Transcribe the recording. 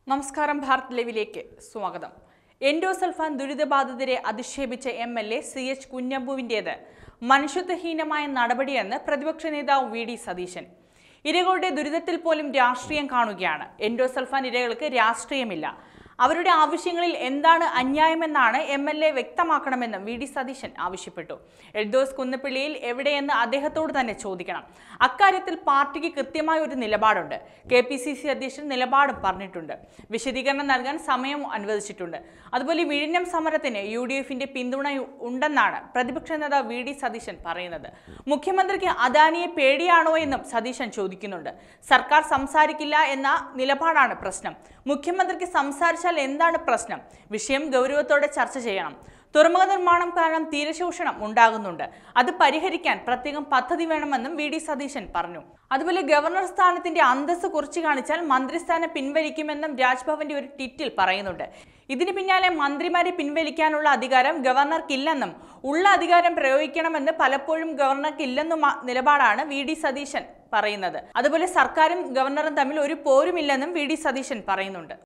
നമസ്കാരം ഭാരത് ലൈവിലേക്ക് സ്വാഗതം എൻഡോസൾഫാൻ ദുരിതബാധിതരെ അധിക്ഷേപിച്ച M L A C H കുഞ്ഞമ്പുവിൻ്റേത് മനുഷ്യത്വഹീനമായ നടപടിയെന്ന് പ്രതിപക്ഷ നേതാവ് വി ഡി സതീശൻ ഇരകളുടെ ദുരിതത്തിൽ പോലും രാഷ്ട്രീയം കാണുകയാണ് എൻഡോസൾഫാൻ ഇരകൾക്ക് രാഷ്ട്രീയമില്ല അവരുടെ ആവശ്യങ്ങളിൽ എന്താണ് അന്യായമെന്നാണ് എം എൽ എ വ്യക്തമാക്കണമെന്നും വി ഡി സതീശൻ ആവശ്യപ്പെട്ടു എൽദോസ് കുന്നപ്പിള്ളിയിൽ എവിടെയെന്ന് അദ്ദേഹത്തോട് തന്നെ ചോദിക്കണം അക്കാര്യത്തിൽ പാർട്ടിക്ക് കൃത്യമായ ഒരു നിലപാടുണ്ട് കെ പി സി സി അധ്യക്ഷൻ നിലപാടും പറഞ്ഞിട്ടുണ്ട് വിശദീകരണം നൽകാൻ സമയം അനുവദിച്ചിട്ടുണ്ട് അതുപോലെ വിഴിഞ്ഞം സമരത്തിന് യു ഡി എഫിന്റെ പിന്തുണ ഉണ്ടെന്നാണ് പ്രതിപക്ഷ നേതാവ് വി ഡി സതീശൻ പറയുന്നത് മുഖ്യമന്ത്രിക്ക് അദാനിയെ പേടിയാണോ എന്നും സതീശൻ ചോദിക്കുന്നുണ്ട് സർക്കാർ സംസാരിക്കില്ല എന്ന നിലപാടാണ് പ്രശ്നം മുഖ്യമന്ത്രിക്ക് സംസാരിച്ചാൽ എന്താണ് പ്രശ്നം വിഷയം ഗൗരവത്തോടെ ചർച്ച ചെയ്യണം തുറമുഖ നിർമ്മാണം കാരണം തീരശോഷണം ഉണ്ടാകുന്നുണ്ട് അത് പരിഹരിക്കാൻ പ്രത്യേകം പദ്ധതി വേണമെന്നും വി ഡി സതീശൻ പറഞ്ഞു അതുപോലെ ഗവർണർ സ്ഥാനത്തിന്റെ അന്തസ്സ് കുറിച്ച് കാണിച്ചാൽ മന്ത്രിസ്ഥാനം പിൻവലിക്കുമെന്നും രാജ്ഭവന്റെ ഒരു ട്വിറ്റിൽ പറയുന്നുണ്ട് ഇതിന് പിന്നാലെ മന്ത്രിമാരെ പിൻവലിക്കാനുള്ള അധികാരം ഗവർണർക്കില്ലെന്നും ഉള്ള അധികാരം പ്രയോഗിക്കണമെന്ന് പലപ്പോഴും ഗവർണർക്കില്ലെന്നും നിലപാടാണ് വി ഡി സതീശൻ പറയുന്നത് അതുപോലെ സർക്കാരും ഗവർണറും തമ്മിൽ ഒരു പോരുമില്ലെന്നും വി ഡി സതീശൻ പറയുന്നുണ്ട്